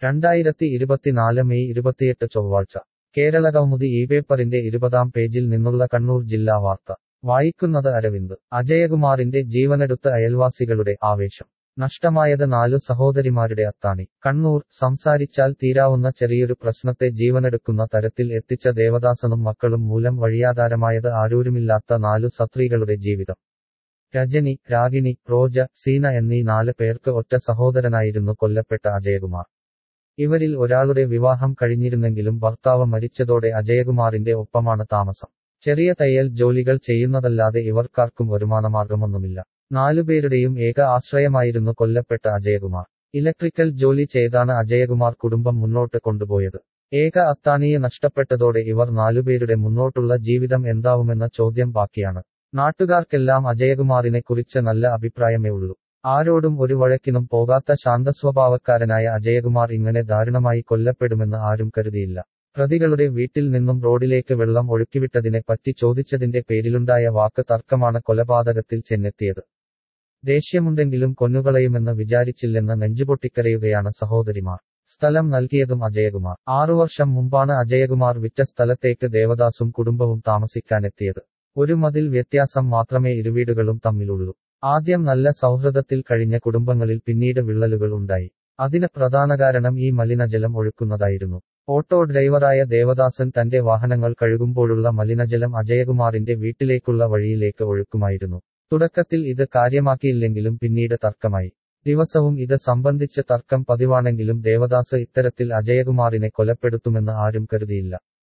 രണ്ടായിരത്തി ഇരുപത്തിനാല് മെയ് ഇരുപത്തിയെട്ട് ചൊവ്വാഴ്ച കേരള കൗമുദി ഈ പേപ്പറിന്റെ ഇരുപതാം പേജിൽ നിന്നുള്ള കണ്ണൂർ ജില്ലാ വാർത്ത വായിക്കുന്നത് അരവിന്ദ് അജയകുമാറിന്റെ ജീവനെടുത്ത അയൽവാസികളുടെ ആവേശം നഷ്ടമായത് നാലു സഹോദരിമാരുടെ അത്താണി കണ്ണൂർ സംസാരിച്ചാൽ തീരാവുന്ന ചെറിയൊരു പ്രശ്നത്തെ ജീവനെടുക്കുന്ന തരത്തിൽ എത്തിച്ച ദേവദാസനും മക്കളും മൂലം വഴിയാധാരമായത് ആരൂരുമില്ലാത്ത നാലു സത്രീകളുടെ ജീവിതം രജനി രാഗിണി റോജ സീന എന്നീ നാല് പേർക്ക് ഒറ്റ സഹോദരനായിരുന്നു കൊല്ലപ്പെട്ട അജയകുമാർ ഇവരിൽ ഒരാളുടെ വിവാഹം കഴിഞ്ഞിരുന്നെങ്കിലും ഭർത്താവ് മരിച്ചതോടെ അജയകുമാറിന്റെ ഒപ്പമാണ് താമസം ചെറിയ തയ്യൽ ജോലികൾ ചെയ്യുന്നതല്ലാതെ ഇവർക്കാർക്കും വരുമാനമാർഗമൊന്നുമില്ല നാലുപേരുടെയും ഏക ആശ്രയമായിരുന്നു കൊല്ലപ്പെട്ട അജയകുമാർ ഇലക്ട്രിക്കൽ ജോലി ചെയ്താണ് അജയകുമാർ കുടുംബം മുന്നോട്ട് കൊണ്ടുപോയത് ഏക അത്താണിയെ നഷ്ടപ്പെട്ടതോടെ ഇവർ നാലുപേരുടെ മുന്നോട്ടുള്ള ജീവിതം എന്താവുമെന്ന ചോദ്യം ബാക്കിയാണ് നാട്ടുകാർക്കെല്ലാം അജയകുമാറിനെ കുറിച്ച് നല്ല അഭിപ്രായമേ ഉള്ളൂ ആരോടും ഒരു വഴക്കിനും പോകാത്ത ശാന്തസ്വഭാവക്കാരനായ അജയകുമാർ ഇങ്ങനെ ദാരുണമായി കൊല്ലപ്പെടുമെന്ന് ആരും കരുതിയില്ല പ്രതികളുടെ വീട്ടിൽ നിന്നും റോഡിലേക്ക് വെള്ളം ഒഴുക്കിവിട്ടതിനെ പറ്റി ചോദിച്ചതിന്റെ പേരിലുണ്ടായ വാക്ക് തർക്കമാണ് കൊലപാതകത്തിൽ ചെന്നെത്തിയത് ദേഷ്യമുണ്ടെങ്കിലും കൊന്നുകളയുമെന്ന് വിചാരിച്ചില്ലെന്ന് നെഞ്ചുപൊട്ടിക്കരയുകയാണ് സഹോദരിമാർ സ്ഥലം നൽകിയതും അജയകുമാർ ആറു വർഷം മുമ്പാണ് അജയകുമാർ വിറ്റ സ്ഥലത്തേക്ക് ദേവദാസും കുടുംബവും താമസിക്കാനെത്തിയത് ഒരു മതിൽ വ്യത്യാസം മാത്രമേ ഇരുവീടുകളും തമ്മിലുള്ളൂ ആദ്യം നല്ല സൗഹൃദത്തിൽ കഴിഞ്ഞ കുടുംബങ്ങളിൽ പിന്നീട് വിള്ളലുകൾ ഉണ്ടായി അതിന് പ്രധാന കാരണം ഈ മലിനജലം ഒഴുക്കുന്നതായിരുന്നു ഓട്ടോ ഡ്രൈവറായ ദേവദാസൻ തന്റെ വാഹനങ്ങൾ കഴുകുമ്പോഴുള്ള മലിനജലം അജയകുമാറിന്റെ വീട്ടിലേക്കുള്ള വഴിയിലേക്ക് ഒഴുക്കുമായിരുന്നു തുടക്കത്തിൽ ഇത് കാര്യമാക്കിയില്ലെങ്കിലും പിന്നീട് തർക്കമായി ദിവസവും ഇത് സംബന്ധിച്ച് തർക്കം പതിവാണെങ്കിലും ദേവദാസ് ഇത്തരത്തിൽ അജയകുമാറിനെ കൊലപ്പെടുത്തുമെന്ന് ആരും കരുതിയില്ല